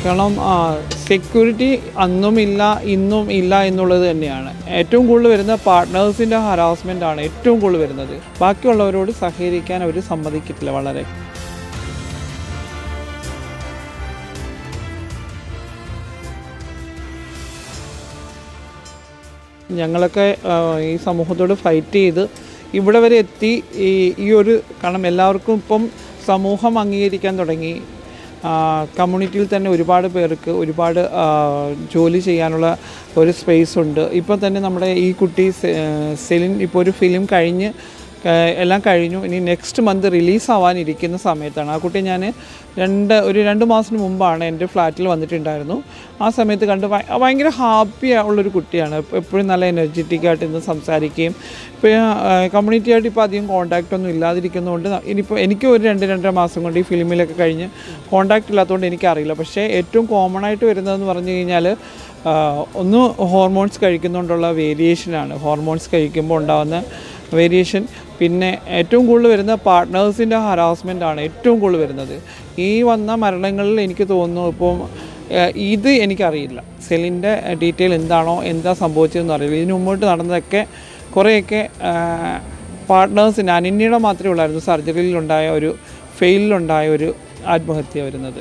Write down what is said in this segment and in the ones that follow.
കാരണം സെക്യൂരിറ്റി അന്നും ഇല്ല ഇന്നും ഇല്ല എന്നുള്ളത് തന്നെയാണ് ഏറ്റവും കൂടുതൽ വരുന്ന പാർട്ട്നേഴ്സിൻ്റെ ഹറാസ്മെൻ്റ് ആണ് ഏറ്റവും കൂടുതൽ വരുന്നത് ബാക്കിയുള്ളവരോട് സഹകരിക്കാൻ അവർ സമ്മതിക്കത്തില്ല വളരെ ഞങ്ങളൊക്കെ ആ, ഈ സമൂഹത്തോട് ഫൈറ്റ് ചെയ്ത് ഇവിടെ വരെ എത്തി ഈ ഈ ഒരു കാരണം എല്ലാവർക്കും ഇപ്പം സമൂഹം അംഗീകരിക്കാൻ തുടങ്ങി ആ, കമ്മ്യൂണിറ്റിയിൽ തന്നെ ഒരുപാട് പേർക്ക് ഒരുപാട് ആ, ജോലി ചെയ്യാനുള്ള ഒരു സ്പേസ് ഉണ്ട് ഇപ്പോൾ തന്നെ നമ്മുടെ ഈ കുട്ടി സെ- സെലിൻ ഇപ്പോൾ ഒരു ഫിലിം കഴിഞ്ഞ് ക- എല്ലാം കഴിഞ്ഞു ഇനി നെക്സ്റ്റ് മന്ത് റിലീസ് ആവാനിരിക്കുന്ന സമയത്താണ് ആ കുട്ടി ഞാൻ രണ്ട് ഒരു രണ്ട് മാസത്തിന് മുമ്പാണ് എൻ്റെ ഫ്ലാറ്റിൽ വന്നിട്ടുണ്ടായിരുന്നു ആ സമയത്ത് കണ്ട് ഭയ- ഭയങ്കര ഹാപ്പി ഉള്ളൊരു കുട്ടിയാണ് എപ്പ- എപ്പോഴും നല്ല എനർജറ്റിക് ആയിട്ട് ഇന്ന് സംസാരിക്കുകയും ഇപ്പോൾ കമ്മ്യൂണിറ്റി ആയിട്ട് ഇപ്പോൾ അധികം കോൺടാക്റ്റ് ഒന്നും ഇല്ലാതിരിക്കുന്നതുകൊണ്ട് ഇനിയിപ്പോൾ എനിക്ക് ഒരു രണ്ട് രണ്ടര മാസം കൊണ്ട് ഈ ഫിലിമിലൊക്കെ കഴിഞ്ഞ് കോൺടാക്റ്റ് ഇല്ലാത്തതുകൊണ്ട് എനിക്കറിയില്ല പക്ഷേ ഏറ്റവും കോമൺ ആയിട്ട് വരുന്നതെന്ന് പറഞ്ഞു കഴിഞ്ഞാൽ ഒന്ന് ഹോർമോൺസ് കഴിക്കുന്നതുകൊണ്ടുള്ള വേരിയേഷനാണ് ഹോർമോൺസ് കഴിക്കുമ്പോൾ ഉണ്ടാകുന്ന വേരിയേഷൻ പിന്നെ ഏറ്റവും കൂടുതൽ വരുന്ന പാർട്ട്നേഴ്സിൻ്റെ ഹറാസ്മെൻ്റ് ആണ് ഏറ്റവും കൂടുതൽ വരുന്നത് ഈ വന്ന മരണങ്ങളിൽ എനിക്ക് തോന്നുന്നു ഇപ്പം ഏഹ്, ഇത് എനിക്കറിയില്ല സെല്ലിൻ്റെ ഡീറ്റെയിൽ എന്താണോ എന്താ സംഭവിച്ചതെന്ന് അറിയില്ല ഇതിന് മുമ്പോട്ട് നടന്നതൊക്കെ കുറേയൊക്കെ പാർട്ട്നേഴ്സിന് അനന്യയുടെ മാത്രമേ ഉള്ളായിരുന്നു സർജറിയിലുണ്ടായ ഒരു ഫെയിലിലുണ്ടായ ഒരു ആത്മഹത്യ വരുന്നത്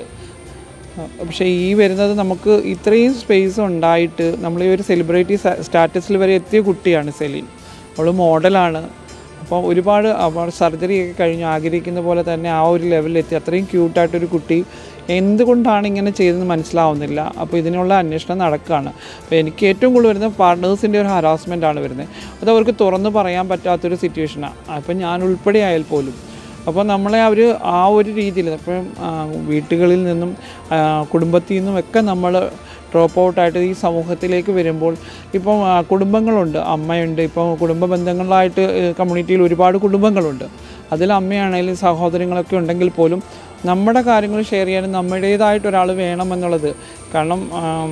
പക്ഷേ ഈ വരുന്നത് നമുക്ക് ഇത്രയും സ്പേസ് ഉണ്ടായിട്ട് നമ്മൾ ഈ ഒരു സെലിബ്രിറ്റി സ്റ്റാറ്റസിൽ വരെ എത്തിയ കുട്ടിയാണ് സെലിൻ അവൾ മോഡലാണ് അപ്പോൾ ഒരുപാട് അവർ സർജറി ഒക്കെ കഴിഞ്ഞ് ആഗ്രഹിക്കുന്ന പോലെ തന്നെ ആ ഒരു ലെവലിൽ എത്തി അത്രയും ക്യൂട്ടായിട്ടൊരു കുട്ടി എന്തുകൊണ്ടാണ് ഇങ്ങനെ ചെയ്തതെന്ന് മനസ്സിലാവുന്നില്ല അപ്പോൾ ഇതിനുള്ള അന്വേഷണം നടക്കുകയാണ് അപ്പോൾ എനിക്ക് ഏറ്റവും കൂടുതൽ വരുന്നത് പാർട്ട്നേഴ്സിൻ്റെ ഒരു ഹറാസ്മെൻ്റ് ആണ് വരുന്നത് അത് അവർക്ക് തുറന്ന് പറയാൻ പറ്റാത്തൊരു സിറ്റുവേഷനാണ് അപ്പം ഞാൻ ഉൾപ്പെടെ ആയാൽ പോലും അപ്പോൾ നമ്മളെ അവർ ആ ഒരു രീതിയിൽ ഇപ്പം ആ, വീട്ടുകളിൽ നിന്നും ആ, കുടുംബത്തിൽ നിന്നും ഒക്കെ നമ്മൾ ഡ്രോപ്പ് ഔട്ടായിട്ട് ഈ സമൂഹത്തിലേക്ക് വരുമ്പോൾ ഇപ്പം ആ, കുടുംബങ്ങളുണ്ട് അമ്മയുണ്ട് ഇപ്പം കുടുംബ ബന്ധങ്ങളായിട്ട് കമ്മ്യൂണിറ്റിയിൽ ഒരുപാട് കുടുംബങ്ങളുണ്ട് അതിൽ അമ്മയാണെങ്കിലും സഹോദരങ്ങളൊക്കെ ഉണ്ടെങ്കിൽ പോലും നമ്മുടെ കാര്യങ്ങൾ ഷെയർ ചെയ്യാനും നമ്മുടേതായിട്ട് ഒരാൾ വേണമെന്നുള്ളത് കാരണം ആം,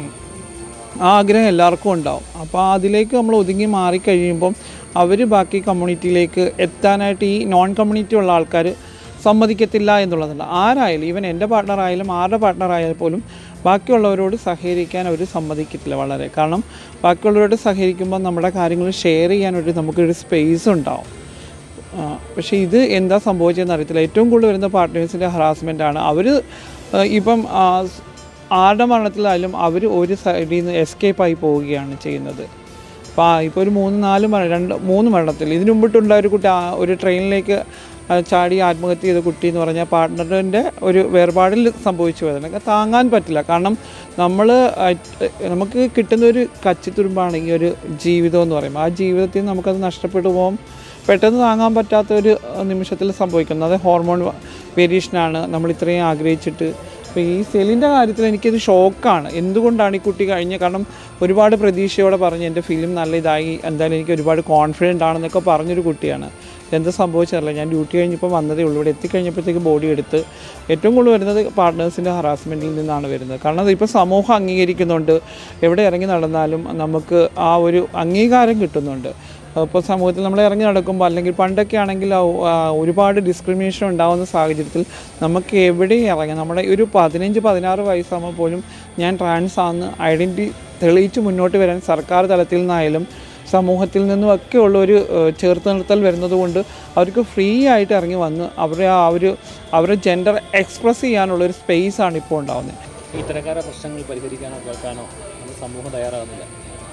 ആ ആഗ്രഹം എല്ലാവർക്കും ഉണ്ടാവും അപ്പോൾ അതിലേക്ക് നമ്മൾ ഒതുങ്ങി മാറിക്കഴിയുമ്പം അവർ ബാക്കി കമ്മ്യൂണിറ്റിയിലേക്ക് എത്താനായിട്ട് ഈ നോൺ കമ്മ്യൂണിറ്റി ഉള്ള ആൾക്കാർ സമ്മതിക്കത്തില്ല എന്നുള്ളതുണ്ട് ആരായാലും ഈവൻ എൻ്റെ പാർട്ട്ണറായാലും ആരുടെ പാർട്ട്ണറായാലും പോലും ബാക്കിയുള്ളവരോട് സഹകരിക്കാൻ അവർ സമ്മതിക്കത്തില്ല വളരെ കാരണം ബാക്കിയുള്ളവരോട് സഹകരിക്കുമ്പോൾ നമ്മുടെ കാര്യങ്ങൾ ഷെയർ ചെയ്യാനൊരു നമുക്കൊരു സ്പേസ് ഉണ്ടാവും ആ, പക്ഷേ ഇത് എന്താ സംഭവിച്ചതെന്ന് അറിയത്തില്ല ഏറ്റവും കൂടുതൽ വരുന്ന പാർട്ട്നേഴ്സിൻ്റെ ഹറാസ്മെൻ്റ് ആണ് അവർ ഇപ്പം ആ, സ് ആരുടെ മരണത്തിലായാലും അവർ ഒരു സൈഡിൽ നിന്ന് എസ്കേപ്പ് ആയി പോവുകയാണ് ചെയ്യുന്നത് അപ്പോൾ ഇപ്പോൾ ഒരു മൂന്ന് നാല് മരണം രണ്ട് മൂന്ന് മരണത്തിൽ ഇതിനു മുമ്പിട്ടുണ്ടായ ഒരു കുട്ടി ആ ഒരു ട്രെയിനിലേക്ക് ആ, ചാടി ആത്മഹത്യ ചെയ്ത കുട്ടി എന്ന് പറഞ്ഞാൽ പാർട്ട്ണറിൻ്റെ ഒരു വേർപാടിൽ സംഭവിച്ചു പോയതാണ് താങ്ങാൻ പറ്റില്ല കാരണം നമ്മൾ നമുക്ക് കിട്ടുന്ന ഒരു കച്ചിത്തുരുമ്പാണ് ഈ ഒരു ജീവിതം എന്ന് പറയുമ്പോൾ ആ ജീവിതത്തിൽ നിന്ന് നമുക്കത് നഷ്ടപ്പെട്ടു പോകും പെട്ടെന്ന് താങ്ങാൻ പറ്റാത്ത ഒരു നിമിഷത്തിൽ സംഭവിക്കുന്നത് അത് ഹോർമോൺ വേരിയേഷനാണ് നമ്മൾ ഇത്രയും ആഗ്രഹിച്ചിട്ട് അപ്പോൾ ഈ സെലിൻ്റെ കാര്യത്തിൽ എനിക്കത് ഷോക്കാണ് എന്തുകൊണ്ടാണ് ഈ കുട്ടി കഴിഞ്ഞ കാരണം ഒരുപാട് പ്രതീക്ഷയോടെ പറഞ്ഞ് എൻ്റെ ഫിലിം നല്ല ഇതായി എന്തായാലും എനിക്ക് ഒരുപാട് കോൺഫിഡൻ്റ് ആണെന്നൊക്കെ പറഞ്ഞൊരു കുട്ടിയാണ് എന്ത് സംഭവിച്ചറിയില്ല ഞാൻ ഡ്യൂട്ടി കഴിഞ്ഞപ്പോൾ വന്നതേ ഉള്ളൂ ഇവിടെ എത്തിക്കഴിഞ്ഞപ്പോഴത്തേക്ക് ബോഡി എടുത്ത് ഏറ്റവും കൂടുതൽ വരുന്നത് പാർട്ട്നേഴ്സിൻ്റെ ഹറാസ്മെൻറ്റിൽ നിന്നാണ് വരുന്നത് കാരണം അതിപ്പോൾ സമൂഹം അംഗീകരിക്കുന്നുണ്ട് എവിടെ ഇറങ്ങി നടന്നാലും നമുക്ക് ആ ഒരു അംഗീകാരം കിട്ടുന്നുണ്ട് ഇപ്പോൾ സമൂഹത്തിൽ നമ്മൾ ഇറങ്ങി നടക്കുമ്പോൾ അല്ലെങ്കിൽ പണ്ടൊക്കെ ആണെങ്കിൽ ആ, ആ, ഒരുപാട് ഡിസ്ക്രിമിനേഷൻ ഉണ്ടാകുന്ന സാഹചര്യത്തിൽ നമുക്ക് എവിടെ ഇറങ്ങാം നമ്മുടെ ഒരു പതിനഞ്ച് പതിനാറ് വയസ്സാകുമ്പോൾ പോലും ഞാൻ ട്രാൻസ് ആണെന്ന് ഐഡൻറ്റി തെളിയിച്ച് മുന്നോട്ട് വരാൻ സർക്കാർ തലത്തിൽ നിന്നായാലും സമൂഹത്തിൽ നിന്നുമൊക്കെ ഉള്ള ഒരു ഏഹ്, ചേർത്ത് നിർത്തൽ വരുന്നത് കൊണ്ട് അവർക്ക് ഫ്രീ ആയിട്ട് ഇറങ്ങി വന്ന് അവരെ ആ ഒരു അവരുടെ ജെൻഡർ എക്സ്പ്രസ് ചെയ്യാനുള്ള ഒരു സ്പേസ് ആണ് ഇപ്പോൾ ഉണ്ടാകുന്നത് ഇത്തരക്കാരുടെ പ്രശ്നങ്ങൾ പരിഹരിക്കാനോ കേൾക്കാനോ നമ്മുടെ സമൂഹം തയ്യാറാകുന്നില്ല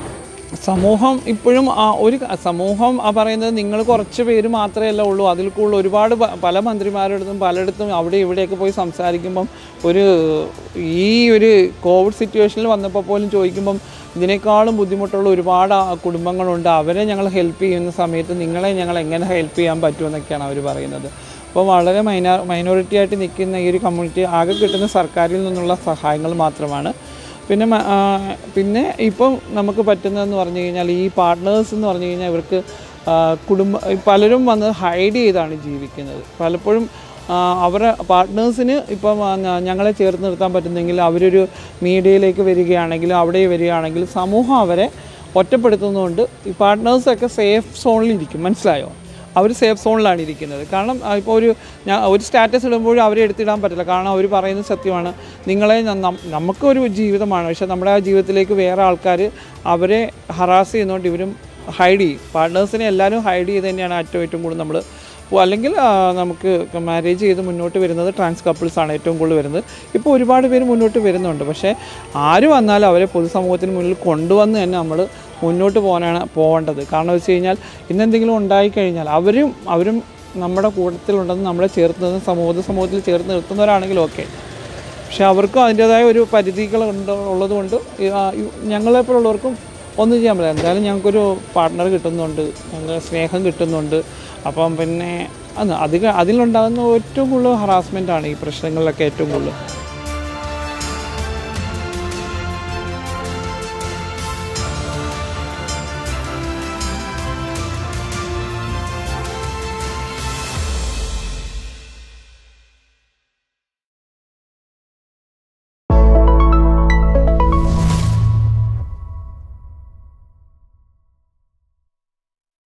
സമൂഹം ഇപ്പോഴും ആ ഒരു ക- സമൂഹം ആ പറയുന്നത് നിങ്ങൾ കുറച്ച് പേര് മാത്രമല്ല ഉള്ളൂ അതിൽ കൂടുതൽ ഒരുപാട് പ- പല മന്ത്രിമാരുടെ പലയിടത്തും അവിടെ ഇവിടെയൊക്കെ പോയി സംസാരിക്കുമ്പം ഒരു ഈ ഒരു കോവിഡ് സിറ്റുവേഷനിൽ വന്നപ്പോൾ പോലും ചോദിക്കുമ്പം ഇതിനേക്കാളും ബുദ്ധിമുട്ടുള്ള ഒരുപാട് ആ കുടുംബങ്ങളുണ്ട് അവരെ ഞങ്ങൾ ഹെൽപ്പ് ചെയ്യുന്ന സമയത്ത് നിങ്ങളെ ഞങ്ങൾ എങ്ങനെ ഹെൽപ്പ് ചെയ്യാൻ പറ്റുമെന്നൊക്കെയാണ് അവർ പറയുന്നത് അപ്പോൾ വളരെ മൈനാ മൈനോറിറ്റി ആയിട്ട് നിൽക്കുന്ന ഈ ഒരു കമ്മ്യൂണിറ്റി ആകെ കിട്ടുന്ന സർക്കാരിൽ നിന്നുള്ള സഹായങ്ങൾ മാത്രമാണ് പിന്നെ മ- ആ, പിന്നെ ഇപ്പം നമുക്ക് പറ്റുന്നതെന്ന് പറഞ്ഞു കഴിഞ്ഞാൽ ഈ പാർട്ട്നേഴ്സ് എന്ന് പറഞ്ഞു കഴിഞ്ഞാൽ ഇവർക്ക് ആ, കുടുംബ പലരും വന്ന് ഹൈഡ് ചെയ്താണ് ജീവിക്കുന്നത് പലപ്പോഴും ആ, അവരെ പാർട്ട്നേഴ്സിന് ഇപ്പം ആ, ഞ- ഞങ്ങളെ ചേർത്ത് നിർത്താൻ പറ്റുന്നെങ്കിൽ അവരൊരു മീഡിയയിലേക്ക് വരികയാണെങ്കിൽ അവിടെ വരികയാണെങ്കിൽ സമൂഹം അവരെ ഒറ്റപ്പെടുത്തുന്നതുകൊണ്ട് ഈ പാർട്ട്നേഴ്സൊക്കെ സേഫ് സോണിലിരിക്കും മനസ്സിലായോ അവർ സേഫ് സോണിലാണ് ഇരിക്കുന്നത് കാരണം ഇപ്പോൾ ഒരു ഞാൻ ഒരു സ്റ്റാറ്റസ് ഇടുമ്പോഴും അവരെ എടുത്തിടാൻ പറ്റില്ല കാരണം അവർ പറയുന്നത് സത്യമാണ് നിങ്ങളെ ന- നം- നമുക്കൊരു ജീവിതമാണ് പക്ഷേ നമ്മുടെ ആ ജീവിതത്തിലേക്ക് വേറെ ആൾക്കാർ അവരെ ഹറാസ് ചെയ്യുന്നതുകൊണ്ട് ഇവരും ഹൈഡ് ചെയ്യും പാർട്ട്നേഴ്സിനെ എല്ലാവരും ഹൈഡ് ചെയ്ത് തന്നെയാണ് ഏറ്റവും ഏറ്റവും കൂടുതൽ നമ്മൾ അപ്പോൾ അല്ലെങ്കിൽ ആ, നമുക്ക് മാരേജ് ചെയ്ത് മുന്നോട്ട് വരുന്നത് ട്രാൻസ് കപ്പിൾസ് ആണ് ഏറ്റവും കൂടുതൽ വരുന്നത് ഇപ്പോൾ ഒരുപാട് പേര് മുന്നോട്ട് വരുന്നുണ്ട് പക്ഷേ ആര് വന്നാലും അവരെ പൊതുസമൂഹത്തിന് മുന്നിൽ കൊണ്ടുവന്ന് തന്നെ നമ്മൾ മുന്നോട്ട് പോകാനാണ് പോകേണ്ടത് കാരണം വെച്ച് കഴിഞ്ഞാൽ ഇന്നെന്തെങ്കിലും ഉണ്ടായിക്കഴിഞ്ഞാൽ അവരും അവരും നമ്മുടെ കൂട്ടത്തിലുണ്ടെന്ന് നമ്മളെ ചേർത്ത് നിർത്തുന്ന സമൂഹ സമൂഹത്തിൽ ചേർത്ത് നിർത്തുന്നവരാണെങ്കിലും ഓക്കെ പക്ഷെ അവർക്കും അതിൻ്റേതായ ഒരു പരിധികൾ ഉണ്ട് ഉള്ളതുകൊണ്ട് ഈ, ആ, ഈ ഞങ്ങളെപ്പോലുള്ളവർക്കും ഒന്നും ചെയ്യാൻ പറ്റില്ല എന്തായാലും ഞങ്ങൾക്കൊരു പാർട്ട്ണർ കിട്ടുന്നുണ്ട് ഞങ്ങൾ സ്നേഹം കിട്ടുന്നുണ്ട് അപ്പം പിന്നെ അത് അധികം അതിലുണ്ടാകുന്ന ഏറ്റവും കൂടുതൽ ഹറാസ്മെൻ്റ് ആണ് ഈ പ്രശ്നങ്ങളിലൊക്കെ ഏറ്റവും കൂടുതൽ